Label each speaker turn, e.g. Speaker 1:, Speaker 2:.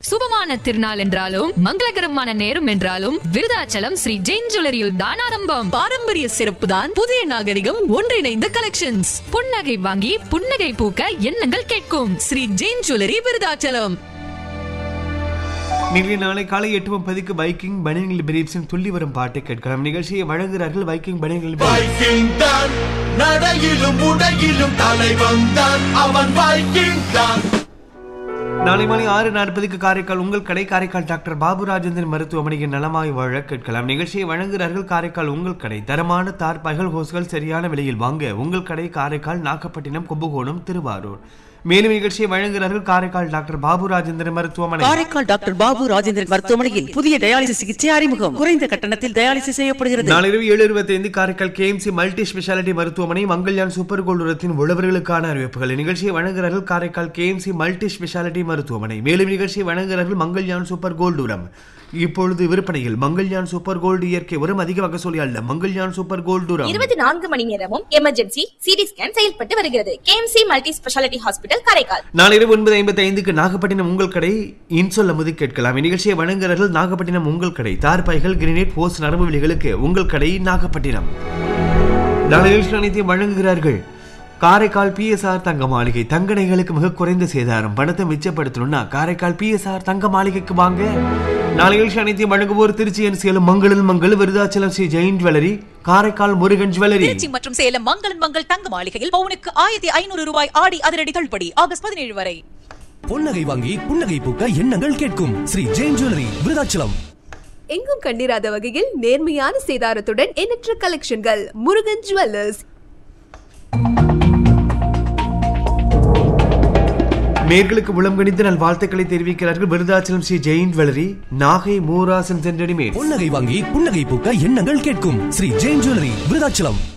Speaker 1: சுபமான திருநாள் என்றாலும் மங்களகரமான நேரம் என்றாலும் விருதாச்சலம் ஸ்ரீ ஜெயின் ஜுவல்லரியில் தான் ஆரம்பம்
Speaker 2: பாரம்பரிய சிறப்பு தான் புதிய நாகரிகம் ஒன்றிணைந்த கலெக்ஷன்ஸ்
Speaker 1: புன்னகை வாங்கி புன்னகை பூக்க எண்ணங்கள் கேட்கும்
Speaker 2: ஸ்ரீ ஜெயின் ஜுவல்லரி விருதாச்சலம்
Speaker 3: நிகழ்ச்சி நாளை காலை எட்டு முப்பதுக்கு பைக்கிங் பனியன்கள் பிரீப்ஸின் துள்ளி வரும் பாட்டை கேட்கலாம் நிகழ்ச்சியை வழங்குகிறார்கள் பைக்கிங் பனியன்கள்
Speaker 4: வைக்கிங் தான் நடையிலும் உடையிலும் தலைவன் தான் அவன் வைக்கிங் தான்
Speaker 3: நாளை மாலை ஆறு நாற்பதுக்கு காரைக்கால் உங்கள் கடை காரைக்கால் டாக்டர் பாபு ராஜேந்திரன் மருத்துவமனையின் நலமாய் வாழ கேட்கலாம் நிகழ்ச்சியை வழங்குகிறார்கள் காரைக்கால் உங்கள் கடை தரமான தார் பகல் ஹோஸ்கள் சரியான விலையில் வாங்க உங்கள் கடை காரைக்கால் நாகப்பட்டினம் கும்பகோணம் திருவாரூர் மேலும் நிகழ்ச்சியை வழங்குகிறார்கள் காரைக்கால் டாக்டர் பாபு ராஜேந்திரன் மருத்துவமனை
Speaker 5: காரைக்கால் டாக்டர் பாபு ராஜேந்திரன் மருத்துவமனையில் புதிய டயாலிசிஸ் சிகிச்சை அறிமுகம் குறைந்த கட்டணத்தில் டயாலிசிஸ் செய்யப்படுகிறது
Speaker 3: நாளிரவு ஏழு இருபத்தி ஐந்து காரைக்கால் கேஎம்சி மல்டி ஸ்பெஷாலிட்டி மருத்துவமனை மங்கள்யான் சூப்பர் கோல்டுரத்தின் உழவர்களுக்கான அறிவிப்புகள் நிகழ்ச்சியை வழங்குகிறார்கள் காரைக்கால் கேஎம்சி மல்டி ஸ்பெஷாலிட்டி மருத்துவமனை மேலும் நிகழ்ச்சியை வழங்குகிறார்கள் மங்கள்யான் சூப்பர் கோல்டு உரம் இப்பொழுது விற்பனையில் மங்கள்யான் சூப்பர் கோல்டு இயற்கை உரம் அதிக வகசூலி அல்ல மங்கள்யான் சூப்பர் கோல்டு உரம்
Speaker 6: இருபத்தி நான்கு மணி நேரமும் எமர்ஜென்சி சிடி ஸ்கேன் செயல்பட்டு வருகிறது KMC multi speciality hospital Karaikal
Speaker 3: நாளிரவு ஒன்பது ஐம்பத்தி ஐந்துக்கு நாகப்பட்டினம் உங்கள் கடை இன்சொல் அமுது கேட்கலாம் இந்நிகழ்ச்சியை வழங்குகிறார்கள் நாகப்பட்டினம் உங்கள் கடை தார்பாய்கள் கிரினேட் போஸ்ட் நரம்பு விழிகளுக்கு உங்கள் கடை நாகப்பட்டினம் நாளை நிகழ்ச்சி அனைத்தையும் வழங்குகிறார்கள் காரைக்கால் பிஎஸ்ஆர் தங்க மாளிகை தங்க நகைகளுக்கு மிக குறைந்த சேதாரம் பணத்தை மிச்சப்படுத்தணும்னா காரைக்கால் பிஎஸ்ஆர் தங்க மாளிகைக்கு வாங்க நாளை நிகழ்ச்சி அனைத்தையும் வழங்குவோர் திருச்சியன் சேலம் மங்களில் மங்கள் விருதாச்சலம் ஸ்ரீ ஜெயின் ஜுவல்லரி காரைக்கால் முருகன் ஜுவல்லரி
Speaker 2: திருச்சி மற்றும் சேலம் மங்களன் மங்கள் தங்க மாளிகையில் பவுனுக்கு ஆயிரத்தி ஐநூறு ரூபாய் ஆடி அதிரடி தள்ளுபடி ஆகஸ்ட் பதினேழு வரை
Speaker 7: பொன்னகை வாங்கி புன்னகை பூக்க எண்ணங்கள் கேட்கும் ஸ்ரீ ஜெயின் ஜுவல்லரி விருதாச்சலம்
Speaker 8: எங்கும் கண்டிராத வகையில் நேர்மையான சேதாரத்துடன் எண்ணற்ற கலெக்ஷன்கள் முருகன் ஜுவல்லர்ஸ்
Speaker 3: மேர்களுக்கு உளம் கணித்து நல் வாழ்த்துக்களை தெரிவிக்கிறார்கள் விருதாச்சலம் ஸ்ரீ ஜெயின் ஜுவல்லரி நாகை மூராசன் சென்றடிமேட்
Speaker 7: பொன்னகை வாங்கி புன்னகை பூக்க எண்ணங்கள் கேட்கும் ஸ்ரீ ஜெயின் ஜுவல்லரி விருதாச்சலம்